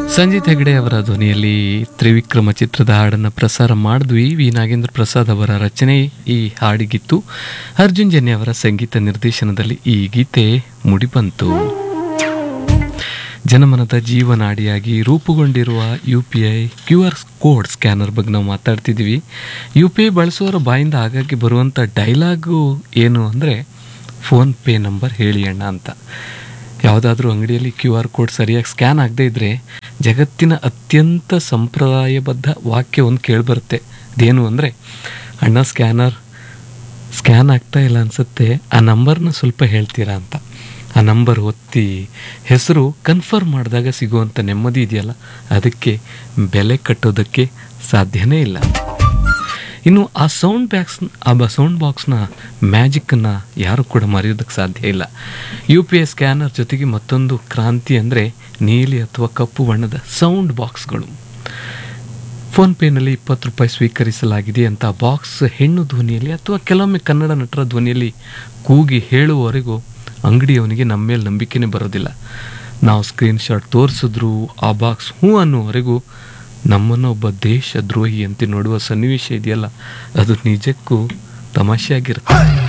ಸಂಜಿತ್ ಹೆಗಡೆ ಅವರ ಧ್ವನಿಯಲ್ಲಿ ತ್ರಿವಿಕ್ರಮ ಚಿತ್ರದ ಹಾಡನ್ನು ಪ್ರಸಾರ ಮಾಡಿದ್ವಿ ವಿ ನಾಗೇಂದ್ರ ಪ್ರಸಾದ್ ಅವರ ರಚನೆ ಈ ಹಾಡಿಗಿತ್ತು ಅರ್ಜುನ್ ಜನ್ಯ ಅವರ ಸಂಗೀತ ನಿರ್ದೇಶನದಲ್ಲಿ ಈ ಗೀತೆ ಮುಡಿಬಂತು ಜನಮನದ ಜೀವನಾಡಿಯಾಗಿ ರೂಪುಗೊಂಡಿರುವ U P I Q R code scanner ಬಗ್ಗೆ ನಾವು ಮಾತಾಡ್ತಿದ್ದೀವಿ ಯು ಪಿ ಐ ಬಳಸುವವರ ಬಾಯಿಂದ ಆಗಾಗ್ಗೆ ಬರುವಂಥ ಡೈಲಾಗು ಏನು ಅಂದರೆ ಫೋನ್ ಪೇ ನಂಬರ್ ಹೇಳಿ ಅಣ್ಣ ಅಂತ ಯಾವುದಾದ್ರೂ ಅಂಗಡಿಯಲ್ಲಿ ಕ್ಯೂ ಆರ್ ಕೋಡ್ ಸರಿಯಾಗಿ ಸ್ಕ್ಯಾನ್ ಆಗದೇ ಇದ್ದರೆ ಜಗತ್ತಿನ ಅತ್ಯಂತ ಸಂಪ್ರದಾಯಬದ್ಧ ವಾಕ್ಯ ಒಂದು ಕೇಳಿಬರುತ್ತೆ ಅದೇನು ಅಂದರೆ ಅಣ್ಣ ಸ್ಕ್ಯಾನರ್ ಸ್ಕ್ಯಾನ್ ಆಗ್ತಾ ಇಲ್ಲ ಅನಿಸುತ್ತೆ ಆ ನಂಬರ್ನ ಸ್ವಲ್ಪ ಹೇಳ್ತೀರಾ ಅಂತ ಆ ನಂಬರ್ ಒತ್ತಿ ಹೆಸರು ಕನ್ಫರ್ಮ್ ಮಾಡಿದಾಗ ಸಿಗುವಂಥ ನೆಮ್ಮದಿ ಇದೆಯಲ್ಲ ಅದಕ್ಕೆ ಬೆಲೆ ಕಟ್ಟೋದಕ್ಕೆ ಸಾಧ್ಯನೇ ಇಲ್ಲ ಇನ್ನು ಆ ಸೌಂಡ್ ಬ್ಯಾಕ್ಸ್ ಆ ಸೌಂಡ್ ಬಾಕ್ಸ್ನ ಮ್ಯಾಜಿಕ್ಕನ್ನು ಯಾರು ಕೂಡ ಮರೆಯೋದಕ್ಕೆ ಸಾಧ್ಯ ಇಲ್ಲ ಯು ಪಿ ಐ ಸ್ಕ್ಯಾನರ್ ಜೊತೆಗೆ ಮತ್ತೊಂದು ಕ್ರಾಂತಿ ಅಂದರೆ ನೀಲಿ ಅಥವಾ ಕಪ್ಪು ಬಣ್ಣದ ಸೌಂಡ್ ಬಾಕ್ಸ್ಗಳು ಫೋನ್ಪೇನಲ್ಲಿ ಇಪ್ಪತ್ತು ರೂಪಾಯಿ ಸ್ವೀಕರಿಸಲಾಗಿದೆ ಅಂತ ಬಾಕ್ಸ್ ಹೆಣ್ಣು ಧ್ವನಿಯಲ್ಲಿ ಅಥವಾ ಕೆಲವೊಮ್ಮೆ ಕನ್ನಡ ನಟರ ಧ್ವನಿಯಲ್ಲಿ ಕೂಗಿ ಹೇಳುವವರೆಗೂ ಅಂಗಡಿಯವನಿಗೆ ನಮ್ಮ ಮೇಲೆ ನಂಬಿಕೆನೇ ಬರೋದಿಲ್ಲ ನಾವು ಸ್ಕ್ರೀನ್ ಶಾಟ್ ತೋರಿಸಿದ್ರು ಆ ಬಾಕ್ಸ್ ಹ್ಞೂ ಅನ್ನೋವರೆಗೂ ನಮ್ಮನ್ನು ಒಬ್ಬ ದೇಶ ದ್ರೋಹಿ ಅಂತ ನೋಡುವ ಸನ್ನಿವೇಶ ಇದೆಯಲ್ಲ ಅದು ನಿಜಕ್ಕೂ ತಮಾಷೆಯಾಗಿರುತ್ತೆ